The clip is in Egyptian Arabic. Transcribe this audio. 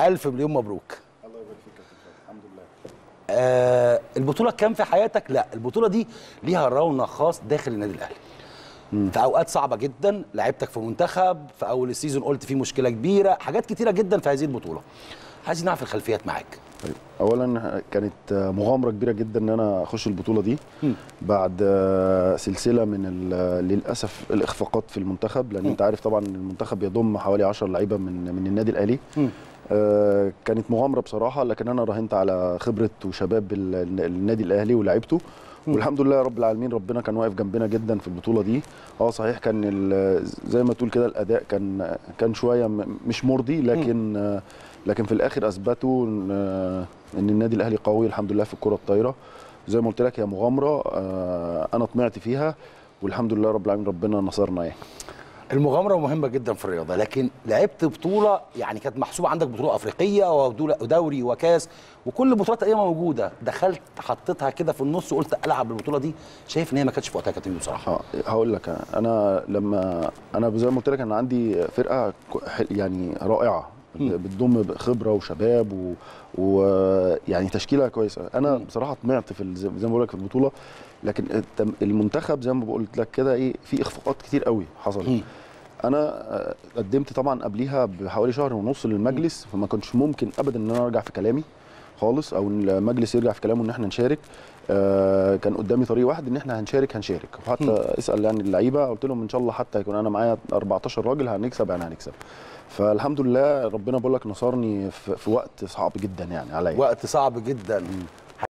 الف مليون مبروك الله يبارك فيك يا كابتن الحمد لله آه البطوله كام في حياتك لا البطوله دي ليها رونق خاص داخل النادي الاهلي في اوقات صعبه جدا لعبتك في منتخب في اول السيزون قلت في مشكله كبيره حاجات كتيره جدا في هذه البطوله عايزين نعرف الخلفيات معاك طيب اولا كانت مغامره كبيره جدا ان انا اخش البطوله دي بعد سلسله من ال- للاسف الاخفاقات في المنتخب لان انت عارف طبعا المنتخب بيضم حوالي 10 لعيبه من من النادي الاهلي آه، كانت مغامره بصراحه لكن انا راهنت على خبره وشباب ال- ال- النادي الاهلي ولاعيبته والحمد لله رب العالمين ربنا كان واقف جنبنا جدا في البطوله دي اه صحيح كان ال- زي ما تقول كده الاداء كان كان شويه م- مش مرضي لكن آه، لكن في الاخر اثبتوا ان آه، ان النادي الاهلي قوي الحمد لله في الكره الطايره زي ما قلت لك هي مغامره آه، انا طمعت فيها والحمد لله رب العالمين ربنا نصرنا يعني المغامره مهمه جدا في الرياضه لكن لعبت بطوله يعني كانت محسوبه عندك بطوله افريقيه ودول- ودوري وكاس وكل البطولات تقريبا موجوده دخلت حطيتها كده في النص وقلت العب البطوله دي شايف ان هي ما كانتش في وقتها يا كابتن بصراحه اه هقول لك انا لما انا زي ما قلت لك انا عندي فرقه ك- ح- يعني رائعه بتضم خبره وشباب و- ويعني تشكيله كويسه انا بصراحه طمعت في ال- زي ما بقول لك في البطوله لكن التم- المنتخب زي ما قلت لك كده ايه في اخفاقات كتير قوي حصلت انا آه، قدمت طبعا قبليها بحوالي شهر ونص للمجلس فما كنتش ممكن ابدا ان انا ارجع في كلامي خالص او إن المجلس يرجع في كلامه ان احنا نشارك آه كان قدامي طريق واحد ان احنا هنشارك هنشارك وحتى اسال يعني اللعيبه قلت لهم ان شاء الله حتى يكون انا معايا 14 راجل هنكسب يعني هنكسب فالحمد لله ربنا بقول لك نصرني في, في وقت صعب جدا يعني عليا وقت صعب جدا